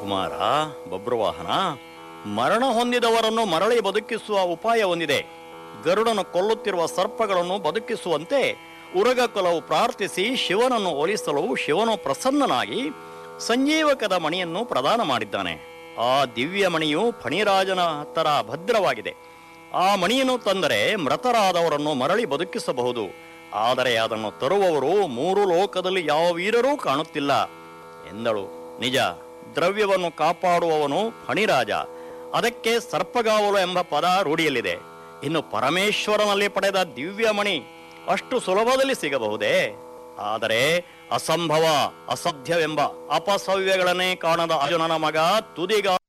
ಕುಮಾರ ಬಬ್ರುವಾಹನ ಮರಣ ಹೊಂದಿದವರನ್ನು ಮರಳಿ ಬದುಕಿಸುವ ಉಪಾಯ ಹೊಂದಿದೆ ಗರುಡನು ಕೊಲ್ಲುತ್ತಿರುವ ಸರ್ಪಗಳನ್ನು ಬದುಕಿಸುವಂತೆ ಉರಗಕುಲವು ಪ್ರಾರ್ಥಿಸಿ ಶಿವನನ್ನು ಒಲಿಸಲು ಶಿವನು ಪ್ರಸನ್ನನಾಗಿ ಸಂಜೀವಕದ ಮಣಿಯನ್ನು ಪ್ರದಾನ ಮಾಡಿದ್ದಾನೆ ಆ ದಿವ್ಯ ಮಣಿಯು ಫಣಿರಾಜನ ಹತ್ತರ ಭದ್ರವಾಗಿದೆ ಆ ಮಣಿಯನ್ನು ತಂದರೆ ಮೃತರಾದವರನ್ನು ಮರಳಿ ಬದುಕಿಸಬಹುದು ಆದರೆ ಅದನ್ನು ತರುವವರು ಮೂರು ಲೋಕದಲ್ಲಿ ಯಾವ ವೀರರೂ ಕಾಣುತ್ತಿಲ್ಲ ಎಂದಳು ನಿಜ ದ್ರವ್ಯವನ್ನು ಕಾಪಾಡುವವನು ಫಣಿರಾಜ ಅದಕ್ಕೆ ಸರ್ಪಗಾವಲು ಎಂಬ ಪದ ರೂಢಿಯಲ್ಲಿದೆ ಇನ್ನು ಪರಮೇಶ್ವರನಲ್ಲಿ ಪಡೆದ ದಿವ್ಯಮಣಿ ಅಷ್ಟು ಸುಲಭದಲ್ಲಿ ಸಿಗಬಹುದೇ ಆದರೆ ಅಸಂಭವ ಅಸಾಧ್ಯವೆಂಬ ಅಪಸವ್ಯಗಳನ್ನೇ ಕಾಣದ ಅರ್ಜುನನ ಮಗ ತುದಿಗ